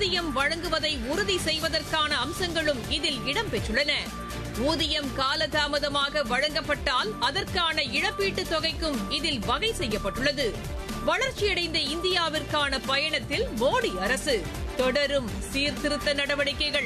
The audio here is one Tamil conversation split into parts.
ஊதியம் வழங்குவதை உறுதி செய்வதற்கான அம்சங்களும் இதில் இடம்பெற்றுள்ளன ஊதியம் காலதாமதமாக வழங்கப்பட்டால் அதற்கான இழப்பீட்டுத் தொகைக்கும் இதில் வகை செய்யப்பட்டுள்ளது வளர்ச்சியடைந்த இந்தியாவிற்கான பயணத்தில் மோடி அரசு தொடரும் சீர்திருத்த நடவடிக்கைகள்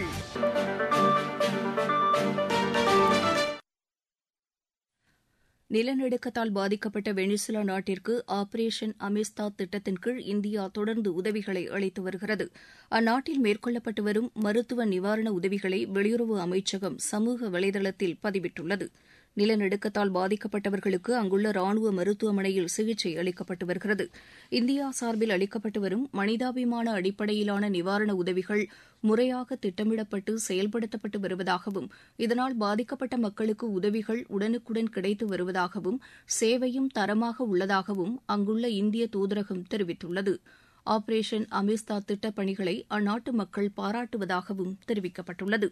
நிலநடுக்கத்தால் பாதிக்கப்பட்ட வெனிசுலா நாட்டிற்கு ஆபரேஷன் அமிஸ்தா திட்டத்தின் கீழ் இந்தியா தொடர்ந்து உதவிகளை அளித்து வருகிறது அந்நாட்டில் மேற்கொள்ளப்பட்டு வரும் மருத்துவ நிவாரண உதவிகளை வெளியுறவு அமைச்சகம் சமூக வலைதளத்தில் பதிவிட்டுள்ளது நிலநடுக்கத்தால் பாதிக்கப்பட்டவர்களுக்கு அங்குள்ள ராணுவ மருத்துவமனையில் சிகிச்சை அளிக்கப்பட்டு வருகிறது இந்தியா சார்பில் அளிக்கப்பட்டு வரும் மனிதாபிமான அடிப்படையிலான நிவாரண உதவிகள் முறையாக திட்டமிடப்பட்டு செயல்படுத்தப்பட்டு வருவதாகவும் இதனால் பாதிக்கப்பட்ட மக்களுக்கு உதவிகள் உடனுக்குடன் கிடைத்து வருவதாகவும் சேவையும் தரமாக உள்ளதாகவும் அங்குள்ள இந்திய தூதரகம் தெரிவித்துள்ளது ஆபரேஷன் அமிஸ்தா திட்டப் பணிகளை அந்நாட்டு மக்கள் பாராட்டுவதாகவும் தெரிவிக்கப்பட்டுள்ளது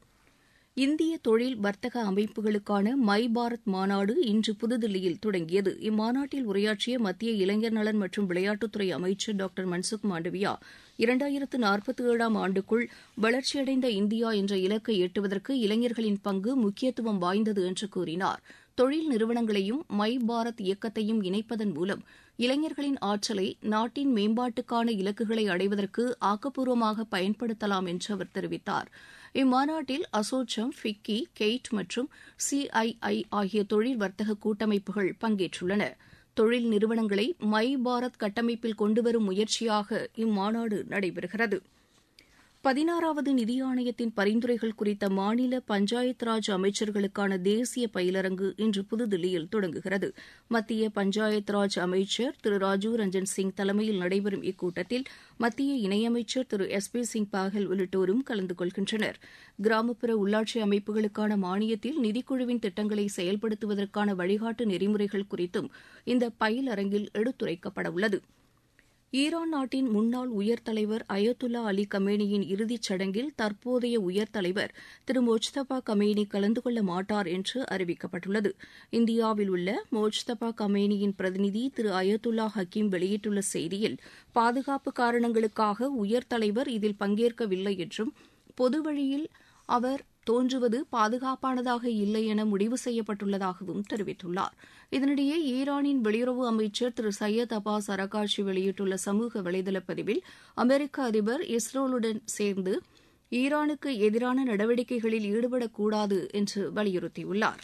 இந்திய தொழில் வர்த்தக அமைப்புகளுக்கான மை பாரத் மாநாடு இன்று புதுதில்லியில் தொடங்கியது இம்மாநாட்டில் உரையாற்றிய மத்திய இளைஞர் நலன் மற்றும் விளையாட்டுத்துறை அமைச்சர் டாக்டர் மன்சுக் மாண்டவியா இரண்டாயிரத்து நாற்பத்தி ஏழாம் ஆண்டுக்குள் வளர்ச்சியடைந்த இந்தியா என்ற இலக்கை எட்டுவதற்கு இளைஞர்களின் பங்கு முக்கியத்துவம் வாய்ந்தது என்று கூறினார் தொழில் நிறுவனங்களையும் மை பாரத் இயக்கத்தையும் இணைப்பதன் மூலம் இளைஞர்களின் ஆற்றலை நாட்டின் மேம்பாட்டுக்கான இலக்குகளை அடைவதற்கு ஆக்கப்பூர்வமாக பயன்படுத்தலாம் என்று அவர் தெரிவித்தார் இம்மாநாட்டில் அசோச்சம் ஃபிக்கி கெய்ட் மற்றும் சிஐஐ ஆகிய தொழில் வர்த்தக கூட்டமைப்புகள் பங்கேற்றுள்ளன தொழில் நிறுவனங்களை மை பாரத் கட்டமைப்பில் கொண்டுவரும் முயற்சியாக இம்மாநாடு நடைபெறுகிறது பதினாறாவது நிதி ஆணையத்தின் பரிந்துரைகள் குறித்த மாநில பஞ்சாயத் ராஜ் அமைச்சர்களுக்கான தேசிய பயிலரங்கு இன்று புதுதில்லியில் தொடங்குகிறது மத்திய பஞ்சாயத் ராஜ் அமைச்சர் திரு ராஜீவ் ரஞ்சன் சிங் தலைமையில் நடைபெறும் இக்கூட்டத்தில் மத்திய இணையமைச்சர் திரு எஸ் பி சிங் பாகல் உள்ளிட்டோரும் கலந்து கொள்கின்றனர் கிராமப்புற உள்ளாட்சி அமைப்புகளுக்கான மானியத்தில் நிதிக்குழுவின் திட்டங்களை செயல்படுத்துவதற்கான வழிகாட்டு நெறிமுறைகள் குறித்தும் இந்த பயிலரங்கில் எடுத்துரைக்கப்பட உள்ளது ஈரான் நாட்டின் முன்னாள் உயர் தலைவர் அயத்துல்லா அலி கமேனியின் இறுதிச் சடங்கில் தற்போதைய உயர் தலைவர் திரு மோஜ்தபா கமேனி கலந்து கொள்ள மாட்டார் என்று அறிவிக்கப்பட்டுள்ளது இந்தியாவில் உள்ள மோஜ்தபா கமேனியின் பிரதிநிதி திரு அயத்துல்லா ஹக்கீம் வெளியிட்டுள்ள செய்தியில் பாதுகாப்பு காரணங்களுக்காக உயர் தலைவர் இதில் பங்கேற்கவில்லை என்றும் பொது வழியில் அவர் தோன்றுவது பாதுகாப்பானதாக இல்லை என முடிவு செய்யப்பட்டுள்ளதாகவும் தெரிவித்துள்ளார் இதனிடையே ஈரானின் வெளியுறவு அமைச்சர் திரு சையத் அப்பாஸ் அரகாட்சி வெளியிட்டுள்ள சமூக வலைதள பதிவில் அமெரிக்க அதிபர் இஸ்ரோலுடன் சேர்ந்து ஈரானுக்கு எதிரான நடவடிக்கைகளில் ஈடுபடக்கூடாது என்று வலியுறுத்தியுள்ளார்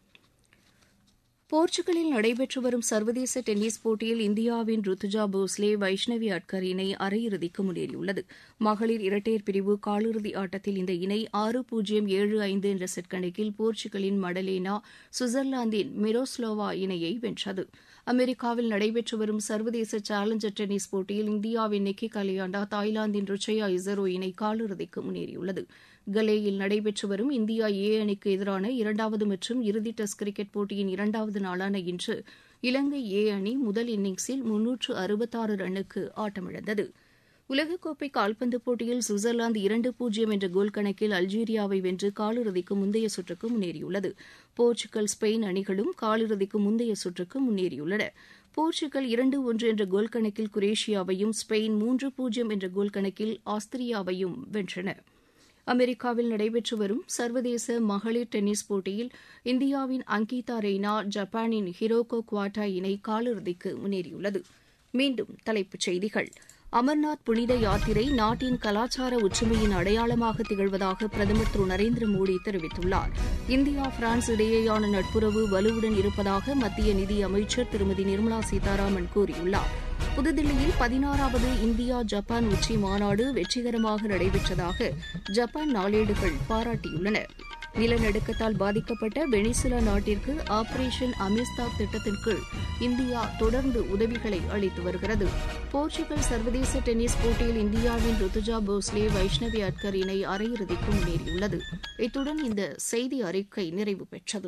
போர்ச்சுகலில் நடைபெற்று வரும் சர்வதேச டென்னிஸ் போட்டியில் இந்தியாவின் ருத்துஜா போஸ்லே வைஷ்ணவி அட்கர் இணை அரையிறுதிக்கு முன்னேறியுள்ளது மகளிர் இரட்டையர் பிரிவு காலிறுதி ஆட்டத்தில் இந்த இணை ஆறு பூஜ்ஜியம் ஏழு ஐந்து என்ற செட் கணக்கில் போர்ச்சுகலின் மடலேனா சுவிட்சர்லாந்தின் மிரோஸ்லோவா இணையை வென்றது அமெரிக்காவில் நடைபெற்று வரும் சர்வதேச சேலஞ்சர் டென்னிஸ் போட்டியில் இந்தியாவின் நிக்கி கலியாண்டா தாய்லாந்தின் ருச்சயா இசரோ இணை காலிறுதிக்கு முன்னேறியுள்ளது கலேயில் நடைபெற்று வரும் இந்தியா ஏ அணிக்கு எதிரான இரண்டாவது மற்றும் இறுதி டெஸ்ட் கிரிக்கெட் போட்டியின் இரண்டாவது நாளான இன்று இலங்கை ஏ அணி முதல் இன்னிங்ஸில் முன்னூற்று அறுபத்தாறு ரன்னுக்கு ஆட்டமிழந்தது உலகக்கோப்பை கால்பந்து போட்டியில் சுவிட்சர்லாந்து இரண்டு பூஜ்ஜியம் என்ற கோல் கணக்கில் அல்ஜீரியாவை வென்று காலிறுதிக்கு முந்தைய சுற்றுக்கு முன்னேறியுள்ளது போர்ச்சுகல் ஸ்பெயின் அணிகளும் காலிறுதிக்கு முந்தைய சுற்றுக்கு முன்னேறியுள்ளன போர்ச்சுகல் இரண்டு ஒன்று என்ற கோல் கணக்கில் குரேஷியாவையும் ஸ்பெயின் மூன்று பூஜ்ஜியம் என்ற கோல் கணக்கில் ஆஸ்திரியாவையும் வென்றன அமெரிக்காவில் நடைபெற்று வரும் சர்வதேச மகளிர் டென்னிஸ் போட்டியில் இந்தியாவின் அங்கிதா ரெய்னா ஜப்பானின் ஹிரோகோ குவாட்டா இணை காலிறுதிக்கு முன்னேறியுள்ளது மீண்டும் தலைப்புச் செய்திகள் அமர்நாத் புனித யாத்திரை நாட்டின் கலாச்சார ஒற்றுமையின் அடையாளமாக திகழ்வதாக பிரதமர் திரு நரேந்திர மோடி தெரிவித்துள்ளார் இந்தியா பிரான்ஸ் இடையேயான நட்புறவு வலுவுடன் இருப்பதாக மத்திய நிதி அமைச்சர் திருமதி நிர்மலா சீதாராமன் கூறியுள்ளார் புதுதில்லியில் பதினாறாவது இந்தியா ஜப்பான் உச்சி மாநாடு வெற்றிகரமாக நடைபெற்றதாக ஜப்பான் நாளேடுகள் பாராட்டியுள்ளன நிலநடுக்கத்தால் பாதிக்கப்பட்ட வெனிசுலா நாட்டிற்கு ஆபரேஷன் அமிஸ்தா திட்டத்தின் கீழ் இந்தியா தொடர்ந்து உதவிகளை அளித்து வருகிறது போர்ச்சுகல் சர்வதேச டென்னிஸ் போட்டியில் இந்தியாவின் ருத்துஜா போஸ்லே வைஷ்ணவி அட்கர் இணை அரையிறுதிக்கு முன்னேறியுள்ளது இத்துடன் இந்த செய்தி அறிக்கை நிறைவு பெற்றது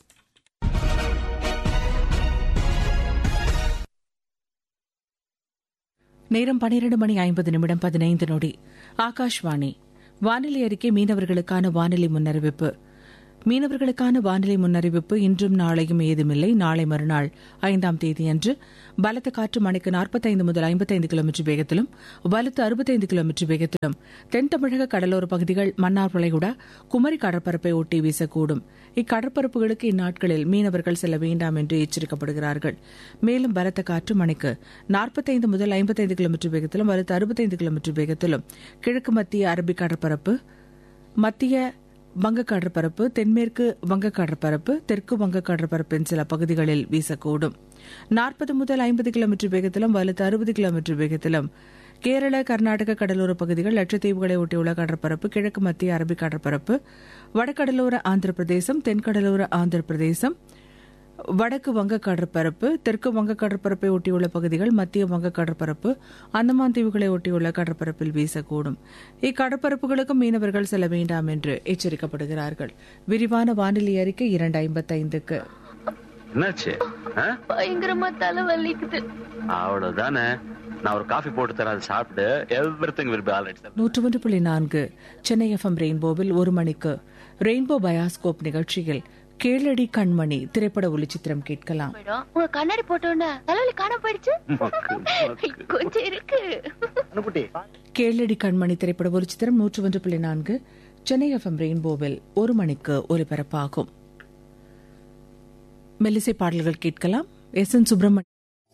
நேரம் பனிரெண்டு மணி ஐம்பது நிமிடம் பதினைந்து நொடி ஆகாஷ்வாணி வானிலை அறிக்கை மீனவர்களுக்கான வானிலை முன்னறிவிப்பு மீனவர்களுக்கான வானிலை முன்னறிவிப்பு இன்றும் நாளையும் ஏதுமில்லை நாளை மறுநாள் ஐந்தாம் தேதியன்று பலத்த காற்று மணிக்கு நாற்பத்தைந்து முதல் ஐம்பத்தைந்து கிலோமீட்டர் வேகத்திலும் வலுத்து அறுபத்தைந்து கிலோமீட்டர் வேகத்திலும் தென் தமிழக கடலோர பகுதிகள் மன்னார் வளைகுடா குமரி கடற்பரப்பை ஒட்டி வீசக்கூடும் இக்கடற்பரப்புகளுக்கு இந்நாட்களில் மீனவர்கள் செல்ல வேண்டாம் என்று எச்சரிக்கப்படுகிறார்கள் மேலும் பலத்த காற்று மணிக்கு நாற்பத்தைந்து முதல் ஐம்பத்தைந்து கிலோமீட்டர் வேகத்திலும் வலுத்து அறுபத்தைந்து கிலோமீட்டர் வேகத்திலும் கிழக்கு மத்திய அரபிக் கடற்பரப்பு மத்திய வங்கக் கடற்பரப்பு தென்மேற்கு வங்கக் கடற்பரப்பு தெற்கு வங்கக் கடற்பரப்பின் சில பகுதிகளில் வீசக்கூடும் நாற்பது முதல் ஐம்பது கிலோமீட்டர் வேகத்திலும் வலுத்து அறுபது கிலோமீட்டர் வேகத்திலும் கேரள கர்நாடக கடலோர பகுதிகள் லட்சத்தீவுகளை ஒட்டியுள்ள கடற்பரப்பு கிழக்கு மத்திய அரபிக் கடற்பரப்பு வடகடலோர ஆந்திர பிரதேசம் தென்கடலோர ஆந்திர பிரதேசம் வடக்கு வங்க கடற்பரப்பு தெற்கு வங்க கடற்பரப்பை ஒட்டியுள்ள பகுதிகள் மத்திய வங்க கடற்பரப்பு அந்தமான் தீவுகளை ஒட்டியுள்ள கடற்பரப்பில் வீசக்கூடும் இக்கடற்பரப்புகளுக்கு மீனவர்கள் செல்ல வேண்டாம் என்று எச்சரிக்கப்படுகிறார்கள் விரிவான வானிலை அறிக்கை இரண்டு ஐம்பத்தைந்துக்கு என்னாச்சு ஆ? பயங்கரமா தலை வலிக்குது அவ்வளவுதானே நான் ஒரு காஃபி போட்டு தரேன் அதை சாப்பிட்டு everything will be all right நூற்று ஒன்று புள்ளி நான்கு சென்னை எஃப்எம் ரெயின்போவில் ஒரு மணிக்கு ரெயின்போ பயாஸ்கோப் நிகழ்ச்சியில் கேளடி கண்மணி திரைப்பட ஒளிச்சித்திரம் கேட்கலாம் போயிடும் உங்க கண்ணாடி போட்டோன்னே தலைவலி காண போயிடுச்சு கொஞ்சம் இருக்கு கேளடி கண்மணி திரைப்பட ஒளிச்சித்திரம் நூற்று ஒன்று புள்ளி நான்கு சென்னை எஃப்எம் ரெயின்போவில் ஒரு மணிக்கு ஒலிபரப்பாகும் மெல்லிசை பாடல்கள் கேட்கலாம் எஸ் என் சுப்பிரமணிய